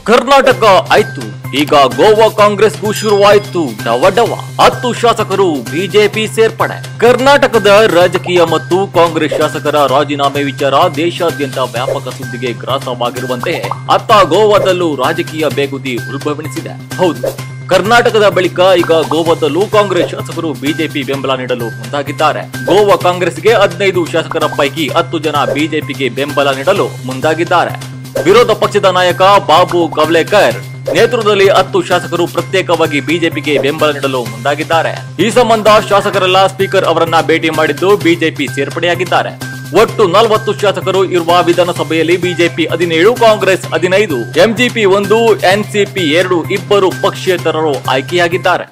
ಕರ್ನಾಟಕ ಆಯ್ತು ಈಗ ಗೋವಾ ಕಾಂಗ್ರೆಸ್ಗೂ ಶುರುವಾಯಿತು ಡವ ಡವ ಹತ್ತು ಶಾಸಕರು ಬಿಜೆಪಿ ಸೇರ್ಪಡೆ ಕರ್ನಾಟಕದ ರಾಜಕೀಯ ಮತ್ತು ಕಾಂಗ್ರೆಸ್ ಶಾಸಕರ ರಾಜೀನಾಮೆ ವಿಚಾರ ದೇಶಾದ್ಯಂತ ವ್ಯಾಪಕ ಸುದ್ದಿಗೆ ಗ್ರಾಸವಾಗಿರುವಂತೆ ಅತ್ತ ಗೋವಾದಲ್ಲೂ ರಾಜಕೀಯ ಬೇಗುದಿ ಉಲ್ಬಣಿಸಿದೆ ಹೌದು ಕರ್ನಾಟಕದ ಬಳಿಕ ಈಗ ಗೋವಾದಲ್ಲೂ ಕಾಂಗ್ರೆಸ್ ಶಾಸಕರು ಬಿಜೆಪಿ ಬೆಂಬಲ ನೀಡಲು ಮುಂದಾಗಿದ್ದಾರೆ ಗೋವಾ ಕಾಂಗ್ರೆಸ್ಗೆ ಹದಿನೈದು ಶಾಸಕರ ಪೈಕಿ ಹತ್ತು ಜನ ಬಿಜೆಪಿಗೆ ಬೆಂಬಲ ನೀಡಲು ಮುಂದಾಗಿದ್ದಾರೆ ವಿರೋಧ ಪಕ್ಷದ ನಾಯಕ ಬಾಬು ಕವ್ಲೇಕರ್ ನೇತೃತ್ವದಲ್ಲಿ ಹತ್ತು ಶಾಸಕರು ಪ್ರತ್ಯೇಕವಾಗಿ ಬಿಜೆಪಿಗೆ ಬೆಂಬಲ ನೀಡಲು ಮುಂದಾಗಿದ್ದಾರೆ ಈ ಸಂಬಂಧ ಶಾಸಕರೆಲ್ಲ ಸ್ಪೀಕರ್ ಅವರನ್ನ ಭೇಟಿ ಮಾಡಿದ್ದು ಬಿಜೆಪಿ ಸೇರ್ಪಡೆಯಾಗಿದ್ದಾರೆ ಒಟ್ಟು ನಲವತ್ತು ಶಾಸಕರು ಇರುವ ವಿಧಾನಸಭೆಯಲ್ಲಿ ಬಿಜೆಪಿ ಹದಿನೇಳು ಕಾಂಗ್ರೆಸ್ ಹದಿನೈದು ಎಂಜಿಪಿ ಒಂದು ಎನ್ಸಿಪಿ ಎರಡು ಇಬ್ಬರು ಪಕ್ಷೇತರರು ಆಯ್ಕೆಯಾಗಿದ್ದಾರೆ